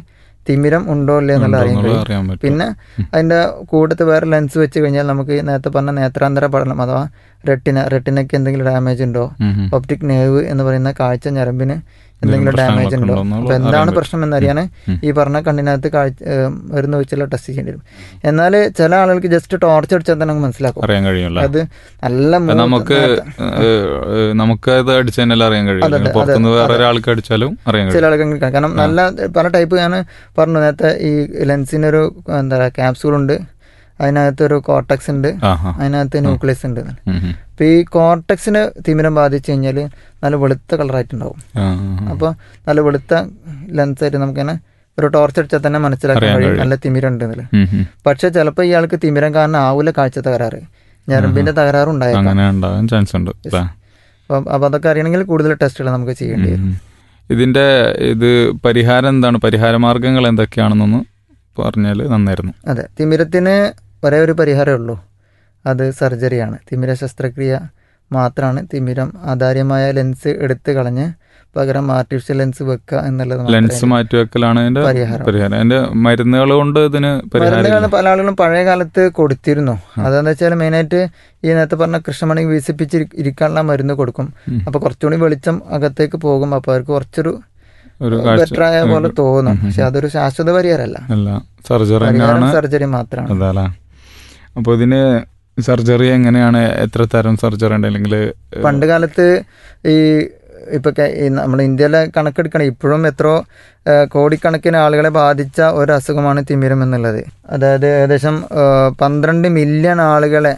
തിമിരം ഉണ്ടോ ഇല്ലേ എന്നുള്ളത് അറിയാൻ ഉണ്ടോന്നുള്ളത് കഴിയും അറിയാൻ പറ്റും പിന്നെ ഉം. അതിൻ്റെ കൂട്ടത്ത് വേറെ ലെൻസ് വെച്ച് കഴിഞ്ഞാൽ നമുക്ക് ഈ നേരത്തെ പറഞ്ഞ നേത്രാന്തര പഠനം അഥവാ റെട്ടിന റെട്ടിനയ്ക്ക് എന്തെങ്കിലും ഡാമേജ് ഉണ്ടോ ഉം, ഉം. ഒപ്റ്റിക് നേവ് എന്ന് പറയുന്ന കാഴ്ച ഞരമ്പിന് എന്തെങ്കിലും ഡാമേജ് പ്രശ്നങ്ങളൊക്കെ ഉണ്ടോ ഉണ്ടോ അപ്പോൾ എന്നുള്ളത് എന്താണ് അറിയാൻ പ്രശ്നം എന്നറിയാൻ ഉം. ഈ പറഞ്ഞ കണ്ണിനകത്ത് കാഴ്ച ഏഹ് മരുന്ന് വെച്ചുള്ള ടെസ്റ്റ് ചെയ്യേണ്ടി വരും എന്നാൽ ചില ആളുകൾക്ക് ജസ്റ്റ് ടോർച്ച് അടിച്ചാൽ തന്നെ നമുക്ക് മനസ്സിലാക്കും അറിയാൻ കഴിയുമല്ലോ അത് നല്ല അത് മൂത്ത് നമുക്ക് നേരത്തെ- ഏഹ്, നമുക്ക് അത് അടിച്ചു തന്നെ അറിയാൻ കഴിയും അതെ, അതെ, പുറത്തുനിന്ന് വേറെ അതെ. ഒരാൾക്ക് അടിച്ചാലും അറിയാൻ ചില കഴിയും ആളുകൾ കാണാം. കാരണം നല്ല പല ടൈപ്പ് ഞാൻ പറഞ്ഞു നേരത്തെ ഈ ലെൻസിനൊരു എന്താ പറയുക ക്യാപ്സൂൾ ഉണ്ട് അതിനകത്ത് ഒരു കോർട്ടക്സ് ഉണ്ട് ആ ആ അതിനകത്ത് ന്യൂക്ലിയസ് ഉണ്ട് ഉം, ഉം. അപ്പോൾ ഈ കോർട്ടക്സിന് തിമിരം ബാധിച്ചു കഴിഞ്ഞാൽ നല്ല വെളുത്ത കളറായിട്ടുണ്ടാവും ആ, ആ, ആ. അപ്പോൾ നല്ല വെളുത്ത ലെൻസ് ആയിട്ട് നമുക്കിങ്ങനെ ഒരു ടോർച്ച് അടിച്ചാൽ തന്നെ മനസ്സിലാക്കാൻ അറിയാൻ കഴിയും കഴിയും. നല്ല തിമിരം ഉണ്ട് എന്നല്ലേ ഉം, ഉം. പക്ഷെ ചിലപ്പോൾ ഇയാൾക്ക് തിമിരം കാരണം ആവൂല കാഴ്ച തകരാറ് ഞരമ്പിന്റെ തകരാറ് ഉണ്ടായേക്കാം അങ്ങനെ ഉണ്ടാകാൻ ചാൻസ് ഉണ്ട് അല്ലേ? അപ്പം അപ്പം അതൊക്കെ അറിയണമെങ്കിൽ കൂടുതൽ ടെസ്റ്റുകൾ നമുക്ക് ചെയ്യേണ്ടി വരും ഉം. ഇതിന്റെ ഇത് പരിഹാരം എന്താണ് പരിഹാര മാർഗങ്ങൾ എന്തൊക്കെയാണെന്നൊന്ന് പറഞ്ഞാൽ നന്നായിരുന്നു അതെ തിമിരത്തിന് ഒരേ ഒരു പരിഹാരമേ ഉള്ളൂ അത് സർജറിയാണ് തിമിര ശസ്ത്രക്രിയ മാത്രമാണ് തിമിരം ആധാര്യമായ ലെൻസ് എടുത്ത് കളഞ്ഞ് പകരം ആർട്ടിഫിഷ്യൽ ലെൻസ് വെക്കുക എന്നുള്ളത് മാത്രമേ ലെൻസ് മാറ്റിവെക്കലാണ് അതിന്റെ പരിഹാരം. പരിഹാരം അതിന്റെ മരുന്നുകൾ കൊണ്ട് ഇതിന് പരിഹാരം മരുന്നുകൾ ഇല്ല. പല ആളുകളും പഴയ കാലത്ത് കൊടുത്തിരുന്നു അതെന്ന് വെച്ചാൽ മെയിനായിട്ട് ഈ നേരത്തെ പറഞ്ഞ കൃഷ്ണമണി വീസിപ്പിച്ച് ഇരിക്കാനുള്ള മരുന്ന് കൊടുക്കും ഉം. അപ്പൊ കുറച്ചുകൂടി വെളിച്ചം അകത്തേക്ക് പോകും അപ്പൊ അവർക്ക് കുറച്ചൊരു ഒരു കാഴ്ച ബെറ്റർ ആയ പോലെ തോന്നും പക്ഷെ അതൊരു ശാശ്വത പരിഹാരമല്ല അല്ല സർജറി പരിഹാരം തന്നെയാണ് സർജറി മാത്രമാണ് അതല്ലേ അപ്പോൾ ഇതിന് സർജറി എങ്ങനെയാണ് എത്ര തരം സർജറി ഉണ്ട് അല്ലെങ്കിൽ പണ്ട് കാലത്ത് ഈ ഇപ്പൊ കെ- ഈ നമ്മുടെ ഇന്ത്യയിലെ കണക്കെടുക്കണം ഇപ്പോഴും എത്രയോ ആ, കോടിക്കണക്കിന് ആളുകളെ ബാധിച്ച ഒരു അസുഖമാണ് തിമിരം എന്നുള്ളത് അതായത് ഏകദേശം ആ, പന്ത്രണ്ട് മില്യൺ ആളുകളെ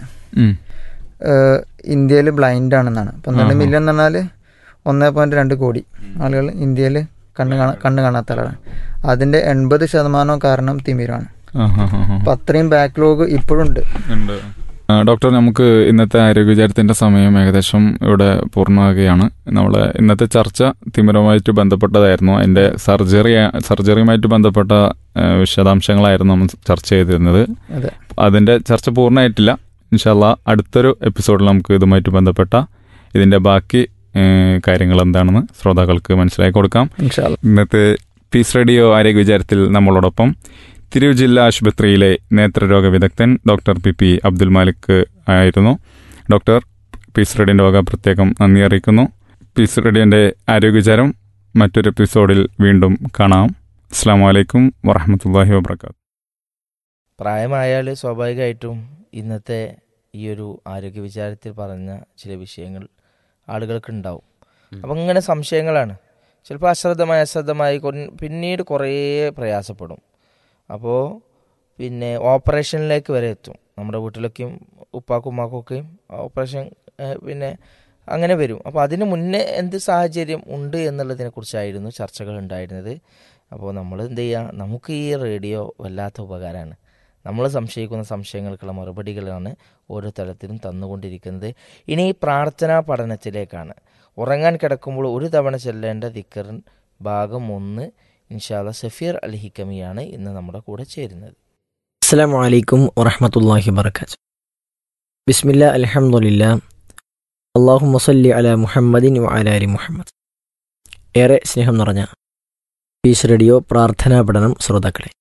ഇന്ത്യയിൽ ബ്ലൈൻഡ് ആണെന്നാണ് പന്ത്രണ്ട് ആഹാ. മില്യൺ എന്ന് പറഞ്ഞാൽ ഒന്നേ പോയിന്റ് രണ്ട് കോടി ആളുകൾ ഇന്ത്യയിൽ കണ്ണ് കാണാ കണ്ണ് കാണാത്ത ആളാണ് അതിന്റെ എൺപത് ശതമാനം കാരണം തിമിരമാണ് അപ്പൊ അത്രയും ബാക്ക്ലോഗ് ഇപ്പോഴും ഉണ്ട് ഉണ്ട് ആ, ഡോക്ടർ നമുക്ക് ഇന്നത്തെ ആരോഗ്യചാരത്തിന്റെ സമയം ഏകദേശം ഇവിടെ പൂർണ്ണമാകുകയാണ് നമ്മൾ ഇന്നത്തെ ചർച്ച തിമിരവുമായിട്ട് ബന്ധപ്പെട്ടതായിരുന്നു അതിന്റെ സർജറി സർജറിയുമായിട്ട് ബന്ധപ്പെട്ട ആ, വിശദാംശങ്ങളായിരുന്നു നമ്മൾ ചർച്ച ചെയ്തിരുന്നത് അതെ അതിന്റെ ചർച്ച പൂർണ്ണമായിട്ടില്ല ഇൻഷാല്ല അടുത്തൊരു എപ്പിസോഡിൽ നമുക്ക് ഇതുമായിട്ട് ബന്ധപ്പെട്ട ഇതിന്റെ ബാക്കി ഏ, കാര്യങ്ങൾ എന്താണെന്ന് ശ്രോതാക്കൾക്ക് മനസ്സിലാക്കി കൊടുക്കാം ഇൻഷാല്ല ഇന്നത്തെ പീസ് റേഡിയോ ആരോഗ്യ വിചാരത്തിൽ നമ്മളോടൊപ്പം തിരൂർ ജില്ലാ ആശുപത്രിയിലെ നേത്രരോഗ വിദഗ്ധൻ doctor P P Abdul Malik ആയിരുന്നു ഡോക്ടർ പീസ് റേഡിയോന്റെ വക പ്രത്യേകം നന്ദി അറിയിക്കുന്നു പീസ് റേഡിയോന്റെ ആരോഗ്യ വിചാരം മറ്റൊരു എപ്പിസോഡിൽ വീണ്ടും കാണാം അസ്സാം വലൈക്കും വറഹമത്തല്ലാഹി വാബർക്കാത്തു പ്രായമായാൽ സ്വാഭാവികമായിട്ടും ഇന്നത്തെ ഈ ഒരു ആരോഗ്യ വിചാരത്തിൽ പറഞ്ഞ ചില വിഷയങ്ങൾ ആളുകൾക്ക് ഉണ്ടാവും അപ്പം ഇങ്ങനെ സംശയങ്ങളാണ് ചിലപ്പോൾ അശ്രദ്ധമായി അശ്രദ്ധമായി കൊൻ- പിന്നീട് കുറേ പ്രയാസപ്പെടും അപ്പോൾ പിന്നെ ഓപ്പറേഷനിലേക്ക് വരെ എത്തും നമ്മുടെ വീട്ടിലൊക്കെയും ഉപ്പാക്കും ഉമ്മാക്കൊക്കെയും ഓപ്പറേഷൻ ഏഹ്, പിന്നെ അങ്ങനെ വരും അപ്പോൾ അതിന് മുന്നേ എന്ത് സാഹചര്യം ഉണ്ട് എന്നുള്ളതിനെ കുറിച്ചായിരുന്നു ചർച്ചകൾ ഉണ്ടായിരുന്നത് അപ്പോൾ നമ്മൾ എന്ത് ചെയ്യുക നമുക്ക് ഈ റേഡിയോ വല്ലാത്ത ഉപകാരമാണ് നമ്മൾ സംശയിക്കുന്ന സംശയങ്ങൾക്കുള്ള മറുപടികളാണ് ഓരോ തലത്തിലും തന്നുകൊണ്ടിരിക്കുന്നത് ഇനി ഈ പ്രാർത്ഥനാ പഠനത്തിലേക്കാണ് ഉറങ്ങാൻ കിടക്കുമ്പോൾ ഒരു തവണ ചെല്ലേണ്ട ദിക്കറിൻ ഭാഗം ഒന്ന് ഇൻഷാല്ല സഫീർ അൽ ഹിക്കമിയാണ് ഇന്ന് നമ്മുടെ കൂടെ ചേരുന്നത് അസ്സാം വലൈക്കും വറഹമത്തല്ലാഹി വർക്കാത്ത് ബിസ്മില്ല അലഹമുല്ല അള്ളാഹു മസല്ലി അല മുഹമ്മദിൻ വഅല അലി മുഹമ്മദ് ഏറെ സ്നേഹം നിറഞ്ഞ പീസ് റേഡിയോ പ്രാർത്ഥനാ പഠനം ശ്രോതാക്കളെ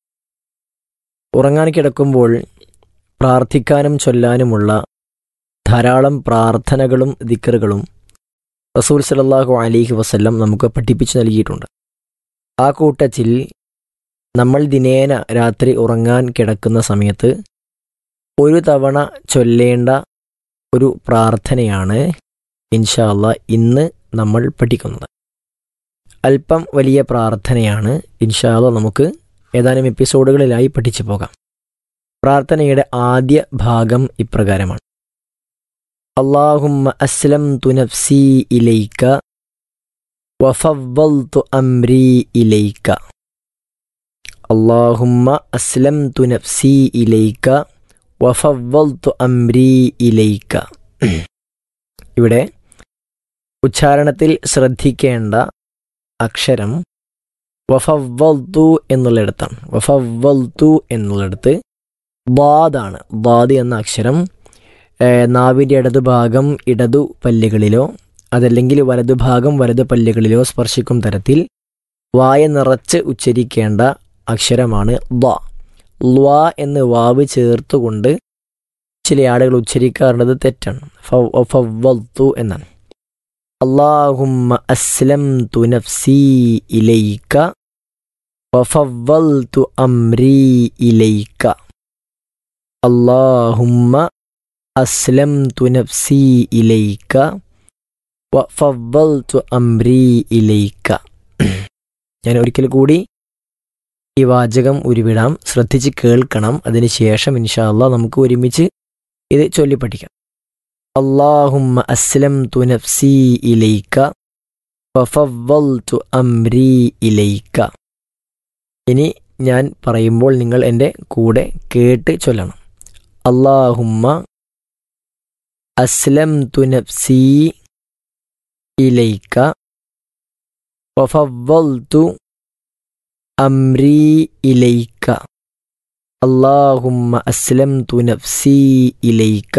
ഉറങ്ങാൻ കിടക്കുമ്പോൾ പ്രാർത്ഥിക്കാനും ചൊല്ലാനുമുള്ള ധാരാളം പ്രാർത്ഥനകളും ദിക്കറുകളും റസൂൽ സലല്ലാഹു അലിഹി വസല്ലം നമുക്ക് പഠിപ്പിച്ചു നൽകിയിട്ടുണ്ട് ആ കൂട്ടത്തിൽ നമ്മൾ ദിനേന രാത്രി ഉറങ്ങാൻ കിടക്കുന്ന സമയത്ത് ഒരു തവണ ചൊല്ലേണ്ട ഒരു പ്രാർത്ഥനയാണ് ഇൻഷാ അല്ലാ ഇന്ന് നമ്മൾ പഠിക്കുന്നത് അല്പം വലിയ പ്രാർത്ഥനയാണ് ഇൻഷാ അല്ലാ നമുക്ക് ഏതാനും എപ്പിസോഡുകളിലായി പഠിച്ചു പോകാം പ്രാർത്ഥനയുടെ ആദ്യ ഭാഗം ഇപ്രകാരമാണ് അള്ളാഹുമ്മ അസ്ലം തു നഫ്സി ഇലൈക്ക വഫവ്വൽതു അംരി ഇലൈക്ക اللهم أسلمت نفسي إليك وفوضت أمري إليك ഇവിടെ ഉച്ചാരണത്തിൽ ശ്രദ്ധിക്കേണ്ട അക്ഷരം വഫവ്വൽതു എന്നുള്ളിടത്താണ് വഫവ്വൽതു എന്നുള്ളിടത്ത് ബാദാണ് ബാദ് എന്ന അക്ഷരം ഏഹ്, നാവിൻ്റെ ഇടതുഭാഗം ഇടതു പല്ലുകളിലോ അതല്ലെങ്കിൽ വലതുഭാഗം വലതു പല്ലുകളിലോ സ്പർശിക്കും തരത്തിൽ വായ നിറച്ച് ഉച്ചരിക്കേണ്ട അക്ഷരമാണ് ദ്വ ല്വ എന്ന് വാവ് ചേർത്തുകൊണ്ട് ചില ആളുകൾ ഉച്ചരിക്കാറുള്ളത് തെറ്റാണ് ഫ- ഫവ്വൽതു എന്നാണ് അള്ളാഹുമ്മ അസ്ലം തു നഫ്സി ഇലൈക്ക വഫവ്വൽതു അംരി ഇലൈക്ക അള്ളാഹുമ്മ അസ്ലം തു നഫ്സി ഇലൈക്ക വഫവ്വൽതു അംരി ഇലൈക്ക ഞാൻ ഒരിക്കൽ കൂടി ഈ വാചകം ഉരുവിടാം ശ്രദ്ധിച്ച് കേൾക്കണം അതിനുശേഷം ഇൻഷാ അള്ളാഹ് നമുക്ക് ഒരുമിച്ച് ഇത് ചൊല്ലി പഠിക്കാം അള്ളാഹുമ്മ അസ്ലം തു നഫ്സി ഇലൈക്ക വഫവ്വൽതു അംരി ഇലൈക്ക ഇനി ഞാൻ പറയുമ്പോൾ നിങ്ങൾ എൻ്റെ കൂടെ കേട്ട് ചൊല്ലണം അള്ളാഹുമ്മ അസ്ലം തു നഫ്സി ഇലൈക്ക വഫവ്വൽതു അംരി ഇലൈക്ക അള്ളാഹുമ്മ അസ്ലം തു നഫ്സി ഇലൈക്ക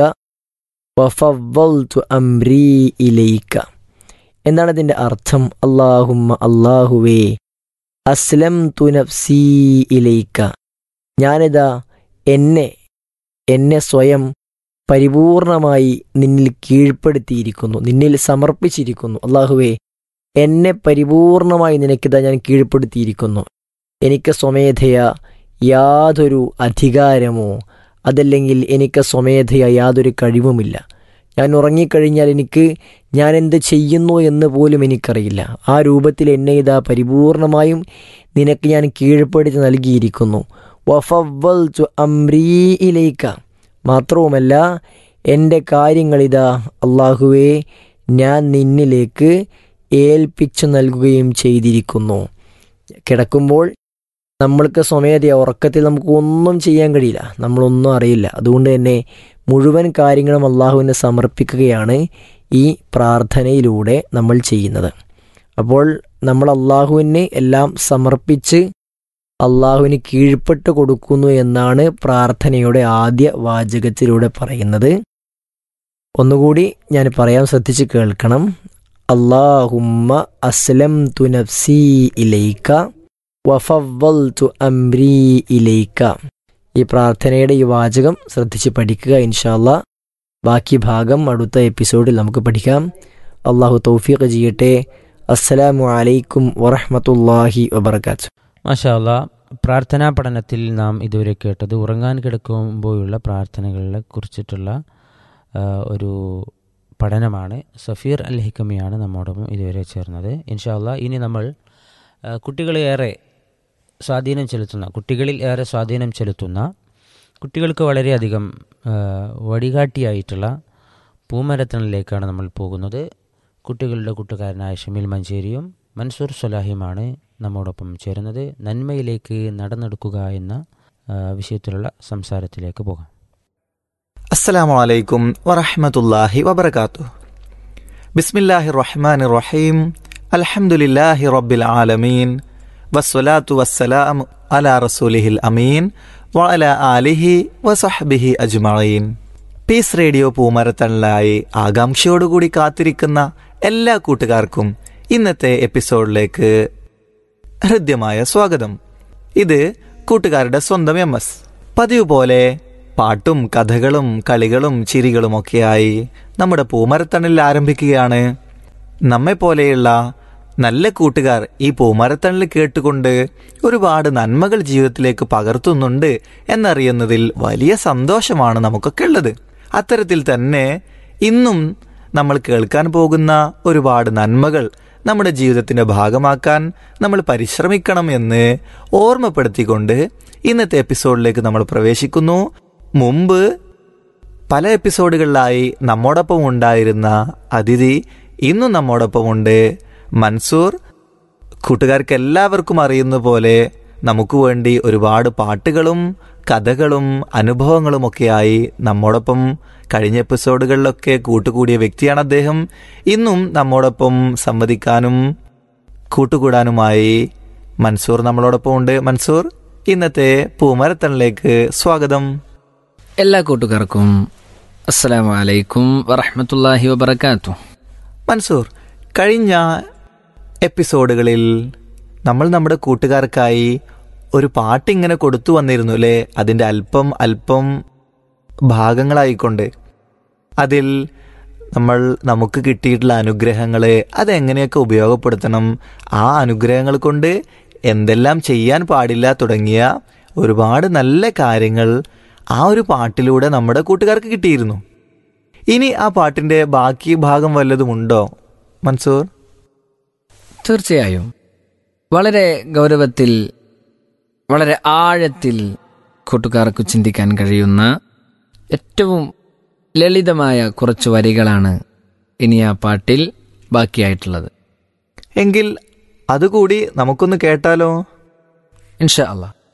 വഫവ്വൽതു അംരി ഇലൈക്ക എന്താണ് ഇതിൻ്റെ അർത്ഥം അള്ളാഹുമ്മ അള്ളാഹുവേ അസ്ലം തു നഫ്സി ഇലൈക്ക ഞാനിതാ എന്നെ എന്നെ സ്വയം പരിപൂർണമായി നിന്നിൽ കീഴ്പ്പെടുത്തിയിരിക്കുന്നു നിന്നിൽ സമർപ്പിച്ചിരിക്കുന്നു അള്ളാഹുവേ എന്നെ പരിപൂർണമായി നിനക്കിതാ ഞാൻ കീഴ്പ്പെടുത്തിയിരിക്കുന്നു എനിക്ക് സ്വമേധയ യാതൊരു അധികാരമോ അതല്ലെങ്കിൽ എനിക്ക് സ്വമേധയ യാതൊരു കഴിവുമില്ല ഞാൻ ഉറങ്ങിക്കഴിഞ്ഞാൽ എനിക്ക് ഞാൻ എന്ത് ചെയ്യുന്നു എന്ന് പോലും എനിക്കറിയില്ല ആ രൂപത്തിൽ എന്നെ ഇതാ പരിപൂർണമായും നിനക്ക് ഞാൻ കീഴ്പ്പെടുത്തി നൽകിയിരിക്കുന്നു വഫവ്വൽ അംരീയിലേക്ക മാത്രവുമല്ല എൻ്റെ കാര്യങ്ങളിതാ അള്ളാഹുവേ ഞാൻ നിന്നിലേക്ക് ഏൽപ്പിച്ചു നൽകുകയും ചെയ്തിരിക്കുന്നു കിടക്കുമ്പോൾ നമ്മൾക്ക് സ്വമേധയ ഉറക്കത്തിൽ നമുക്ക് ഒന്നും ചെയ്യാൻ കഴിയില്ല നമ്മളൊന്നും അറിയില്ല അതുകൊണ്ട് തന്നെ മുഴുവൻ കാര്യങ്ങളും അള്ളാഹുവിന് സമർപ്പിക്കുകയാണ് ഈ പ്രാർത്ഥനയിലൂടെ നമ്മൾ ചെയ്യുന്നത് അപ്പോൾ നമ്മൾ അള്ളാഹുവിന് എല്ലാം സമർപ്പിച്ച് അള്ളാഹുവിന് കീഴ്പ്പെട്ട് കൊടുക്കുന്നു എന്നാണ് പ്രാർത്ഥനയുടെ ആദ്യ വാചകത്തിലൂടെ പറയുന്നത് ഒന്നുകൂടി ഞാൻ പറയാൻ ശ്രദ്ധിച്ച് കേൾക്കണം അള്ളാഹുമ്മ അസ്ലം തു നഫ്സി ഇലൈക്ക വഫവ്വൽ തു അംരി ഇലൈക്ക ഈ പ്രാർത്ഥനയുടെ ഈ വാചകം ശ്രദ്ധിച്ച് പഠിക്കുക ഇൻഷാല്ല ബാക്കി ഭാഗം അടുത്ത എപ്പിസോഡിൽ നമുക്ക് പഠിക്കാം അള്ളാഹു തൗഫീഖ് ചെയ്യട്ടെ അസ്സലാമു അലൈക്കും വറഹ്മത്തുള്ളാഹി വബർക്കാത്തു മാഷാ അല്ലാ പ്രാർത്ഥനാ പഠനത്തിൽ നാം ഇതുവരെ കേട്ടത് ഉറങ്ങാൻ കിടക്കുമ്പോഴുള്ള പ്രാർത്ഥനകളെ കുറിച്ചിട്ടുള്ള ആ, ഒരു പഠനമാണ് സഫീർ അൽ ഹിക്കമിയാണ് നമ്മോടൊപ്പം ഇതുവരെ ചേർന്നത് ഇൻഷാ അല്ലാ ഇനി നമ്മൾ ആ, കുട്ടികളെ ഏറെ സ്വാധീനം ചെലുത്തുന്ന കുട്ടികളിൽ ഏറെ സ്വാധീനം ചെലുത്തുന്ന കുട്ടികൾക്ക് വളരെയധികം ആ, വഴികാട്ടിയായിട്ടുള്ള പൂമരത്തണിലേക്കാണ് നമ്മൾ പോകുന്നത് കുട്ടികളുടെ കൂട്ടുകാരനായ ഷമീൽ മഞ്ചേരിയും മൻസൂർ സൊലാഹിയുമാണ് നമ്മോടൊപ്പം ചേരുന്നത് നന്മയിലേക്ക് നടന്നെടുക്കുക എന്ന ആ, വിഷയത്തിലുള്ള സംസാരത്തിലേക്ക് പോകാം السلام عليكم ورحمة الله وبركاته بسم الله الرحمن الرحيم الحمد لله رب العالمين والصلاة والسلام على رسوله الأمين وعلى آله وصحبه أجمعين പീസ് റേഡിയോ പൂമരത്തണിലായി ആകാംക്ഷയോടുകൂടി കാത്തിരിക്കുന്ന എല്ലാ കൂട്ടുകാർക്കും ഇന്നത്തെ എപ്പിസോഡിലേക്ക് ഹൃദ്യമായ സ്വാഗതം ഇത് കൂട്ടുകാരുടെ സ്വന്തം എം എസ് പതിവ് പോലെ പാട്ടും കഥകളും കളികളും ചിരികളുമൊക്കെയായി നമ്മുടെ പൂമരത്തണിൽ ആരംഭിക്കുകയാണ് നമ്മെ പോലെയുള്ള നല്ല കൂട്ടുകാർ ഈ പൂമരത്തണിൽ കേട്ടുകൊണ്ട് ഒരുപാട് നന്മകൾ ജീവിതത്തിലേക്ക് പകർത്തുന്നുണ്ട് എന്നറിയുന്നതിൽ വലിയ സന്തോഷമാണ് നമുക്കൊക്കെ ഉള്ളത് അത്തരത്തിൽ തന്നെ ഇന്നും നമ്മൾ കേൾക്കാൻ പോകുന്ന ഒരുപാട് നന്മകൾ നമ്മുടെ ജീവിതത്തിന്റെ ഭാഗമാക്കാൻ നമ്മൾ പരിശ്രമിക്കണം എന്ന് ഓർമ്മപ്പെടുത്തിക്കൊണ്ട് ഇന്നത്തെ എപ്പിസോഡിലേക്ക് നമ്മൾ പ്രവേശിക്കുന്നു മുമ്പ് പല എപ്പിസോഡുകളിലായി നമ്മോടൊപ്പം ഉണ്ടായിരുന്ന അതിഥി ഇന്നും നമ്മോടൊപ്പമുണ്ട് മൻസൂർ കൂട്ടുകാർക്ക് എല്ലാവർക്കും അറിയുന്ന പോലെ നമുക്ക് വേണ്ടി ഒരുപാട് പാട്ടുകളും കഥകളും അനുഭവങ്ങളുമൊക്കെയായി നമ്മോടൊപ്പം കഴിഞ്ഞ എപ്പിസോഡുകളിലൊക്കെ കൂട്ടുകൂടിയ വ്യക്തിയാണ് അദ്ദേഹം ഇന്നും നമ്മോടൊപ്പം സംവദിക്കാനും കൂട്ടുകൂടാനുമായി മൻസൂർ നമ്മളോടൊപ്പം ഉണ്ട് മൻസൂർ ഇന്നത്തെ പൂമരത്തണിലേക്ക് സ്വാഗതം എല്ലാ കൂട്ടുകാർക്കും അസ്സലാമു അലൈക്കും വറഹ്മത്തുള്ളാഹി വബറകാത്തു മൻസൂർ കഴിഞ്ഞ എപ്പിസോഡുകളിൽ നമ്മൾ നമ്മുടെ കൂട്ടുകാർക്കായി ഒരു പാട്ടിങ്ങനെ കൊടുത്തു വന്നിരുന്നു അല്ലേ അതിൻ്റെ അല്പം അല്പം ഭാഗങ്ങളായിക്കൊണ്ട് അതിൽ നമ്മൾ നമുക്ക് കിട്ടിയിട്ടുള്ള അനുഗ്രഹങ്ങളെ അതെങ്ങനെയൊക്കെ ഉപയോഗപ്പെടുത്തണം ആ അനുഗ്രഹങ്ങൾ കൊണ്ട് എന്തെല്ലാം ചെയ്യാൻ പാടില്ല തുടങ്ങിയ ഒരുപാട് നല്ല കാര്യങ്ങൾ ആ ഒരു പാട്ടിലൂടെ നമ്മുടെ കൂട്ടുകാർക്ക് കിട്ടിയിരുന്നു ഇനി ആ പാട്ടിൻ്റെ ബാക്കി ഭാഗം വല്ലതുമുണ്ടോ മൻസൂർ തീർച്ചയായും വളരെ ഗൗരവത്തിൽ വളരെ ആഴത്തിൽ കൂട്ടുകാർക്ക് ചിന്തിക്കാൻ കഴിയുന്ന ഏറ്റവും ലളിതമായ കുറച്ച് വരികളാണ് ഇനി ആ പാട്ടിൽ ബാക്കിയായിട്ടുള്ളത് എങ്കിൽ അതുകൂടി നമുക്കൊന്ന് കേട്ടാലോ ഇൻഷാ അള്ളാഹ്